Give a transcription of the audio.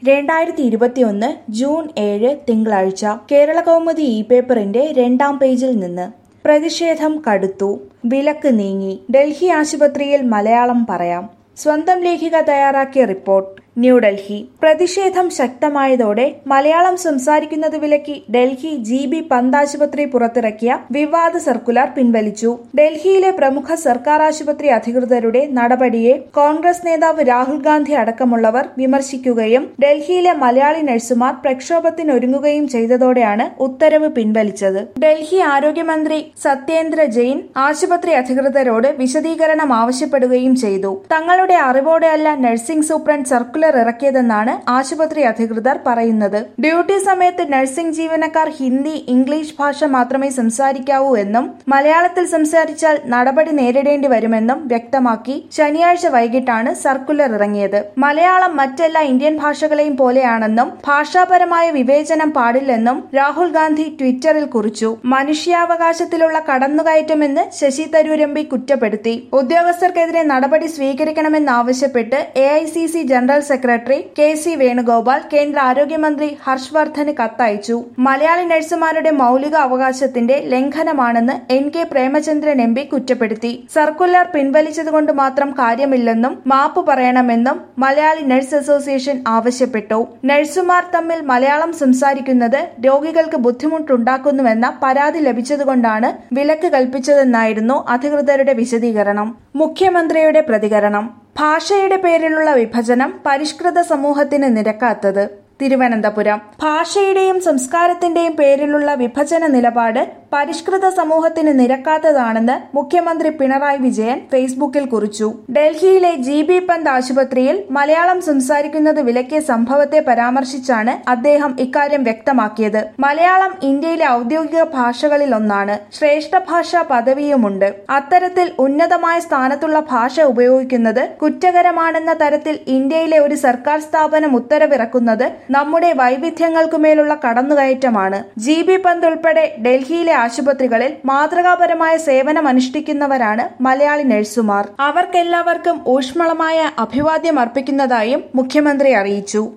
രണ്ടായിരത്തി ഇരുപത്തിയൊന്ന് ജൂൺ ഏഴ് തിങ്കളാഴ്ച കേരള കൗമുദി ഇ പേപ്പറിന്റെ രണ്ടാം പേജിൽ നിന്ന് പ്രതിഷേധം കടുത്തു വിലക്ക് നീങ്ങി ഡൽഹി ആശുപത്രിയിൽ മലയാളം പറയാം സ്വന്തം ലേഖിക തയ്യാറാക്കിയ റിപ്പോർട്ട് ന്യൂഡൽഹി പ്രതിഷേധം ശക്തമായതോടെ മലയാളം സംസാരിക്കുന്നത് വിലക്കി ഡൽഹി ജി ബി പന്ത് ആശുപത്രി പുറത്തിറക്കിയ വിവാദ സർക്കുലർ പിൻവലിച്ചു ഡൽഹിയിലെ പ്രമുഖ സർക്കാർ ആശുപത്രി അധികൃതരുടെ നടപടിയെ കോൺഗ്രസ് നേതാവ് രാഹുൽ ഗാന്ധി അടക്കമുള്ളവർ വിമർശിക്കുകയും ഡൽഹിയിലെ മലയാളി നഴ്സുമാർ പ്രക്ഷോഭത്തിനൊരുങ്ങുകയും ചെയ്തതോടെയാണ് ഉത്തരവ് പിൻവലിച്ചത് ഡൽഹി ആരോഗ്യമന്ത്രി സത്യേന്ദ്ര ജെയിൻ ആശുപത്രി അധികൃതരോട് വിശദീകരണം ആവശ്യപ്പെടുകയും ചെയ്തു തങ്ങളുടെ അറിവോടെയല്ല നഴ്സിംഗ് സൂപ്രണ്ട് സർക്കുലർ ഇറക്കിയതെന്നാണ് ആശുപത്രി അധികൃതർ പറയുന്നത് ഡ്യൂട്ടി സമയത്ത് നഴ്സിംഗ് ജീവനക്കാർ ഹിന്ദി ഇംഗ്ലീഷ് ഭാഷ മാത്രമേ സംസാരിക്കാവൂ എന്നും മലയാളത്തിൽ സംസാരിച്ചാൽ നടപടി നേരിടേണ്ടി വരുമെന്നും വ്യക്തമാക്കി ശനിയാഴ്ച വൈകിട്ടാണ് സർക്കുലർ ഇറങ്ങിയത് മലയാളം മറ്റെല്ലാ ഇന്ത്യൻ ഭാഷകളെയും പോലെയാണെന്നും ഭാഷാപരമായ വിവേചനം പാടില്ലെന്നും രാഹുൽ ഗാന്ധി ട്വിറ്ററിൽ കുറിച്ചു മനുഷ്യാവകാശത്തിലുള്ള കടന്നുകയറ്റമെന്ന് ശശി തരൂർ എം പി കുറ്റപ്പെടുത്തി ഉദ്യോഗസ്ഥർക്കെതിരെ നടപടി സ്വീകരിക്കണമെന്നാവശ്യപ്പെട്ട് A I C C general secretary K C Venugopal കേന്ദ്ര ആരോഗ്യമന്ത്രി ഹർഷ് വർദ്ധന് കത്തയച്ചു മലയാളി നഴ്സുമാരുടെ മൌലിക അവകാശത്തിന്റെ ലംഘനമാണെന്ന് N K Premachandran M P കുറ്റപ്പെടുത്തി സർക്കുലർ പിൻവലിച്ചതുകൊണ്ട് മാത്രം കാര്യമില്ലെന്നും മാപ്പ് പറയണമെന്നും മലയാളി നഴ്സ് അസോസിയേഷൻ ആവശ്യപ്പെട്ടു നഴ്സുമാർ തമ്മിൽ മലയാളം സംസാരിക്കുന്നത് രോഗികൾക്ക് ബുദ്ധിമുട്ടുണ്ടാക്കുന്നുവെന്ന പരാതി ലഭിച്ചതുകൊണ്ടാണ് വിലക്ക് കൽപ്പിച്ചതെന്നായിരുന്നു അധികൃതരുടെ വിശദീകരണം മുഖ്യമന്ത്രിയുടെ പ്രതികരണം ഭാഷയുടെ പേരിലുള്ള വിഭജനം പരിഷ്കൃത സമൂഹത്തിന് നിരക്കാത്തത് തിരുവനന്തപുരം ഭാഷയുടെയും സംസ്കാരത്തിന്റെയും പേരിലുള്ള വിഭജന നിലപാട് പരിഷ്കൃത സമൂഹത്തിന് നിരക്കാത്തതാണെന്ന് മുഖ്യമന്ത്രി പിണറായി വിജയൻ ഫേസ്ബുക്കിൽ കുറിച്ചു ഡൽഹിയിലെ ജി ബി പന്ത് ആശുപത്രിയിൽ മലയാളം സംസാരിക്കുന്നത് വിലക്കിയ സംഭവത്തെ പരാമർശിച്ചാണ് അദ്ദേഹം ഇക്കാര്യം വ്യക്തമാക്കിയത് മലയാളം ഇന്ത്യയിലെ ഔദ്യോഗിക ഭാഷകളിൽ ഒന്നാണ് ശ്രേഷ്ഠ ഭാഷാ പദവിയുമുണ്ട് അത്തരത്തിൽ ഉന്നതമായ സ്ഥാനത്തുള്ള ഭാഷ ഉപയോഗിക്കുന്നത് കുറ്റകരമാണെന്ന തരത്തിൽ ഇന്ത്യയിലെ ഒരു സർക്കാർ സ്ഥാപനം ഉത്തരവിറക്കുന്നത് നമ്മുടെ വൈവിധ്യങ്ങൾക്കുമേലുള്ള കടന്നുകയറ്റമാണ് ജി ബി പന്ത് ഉൾപ്പെടെ ഡൽഹിയിലെ ആശുപത്രികളിൽ മാതൃകാപരമായ സേവനം അനുഷ്ഠിക്കുന്നവരാണ് മലയാളി നഴ്സുമാർ അവർക്കെല്ലാവർക്കും ഊഷ്മളമായ അഭിവാദ്യം അർപ്പിക്കുന്നതായും മുഖ്യമന്ത്രി അറിയിച്ചു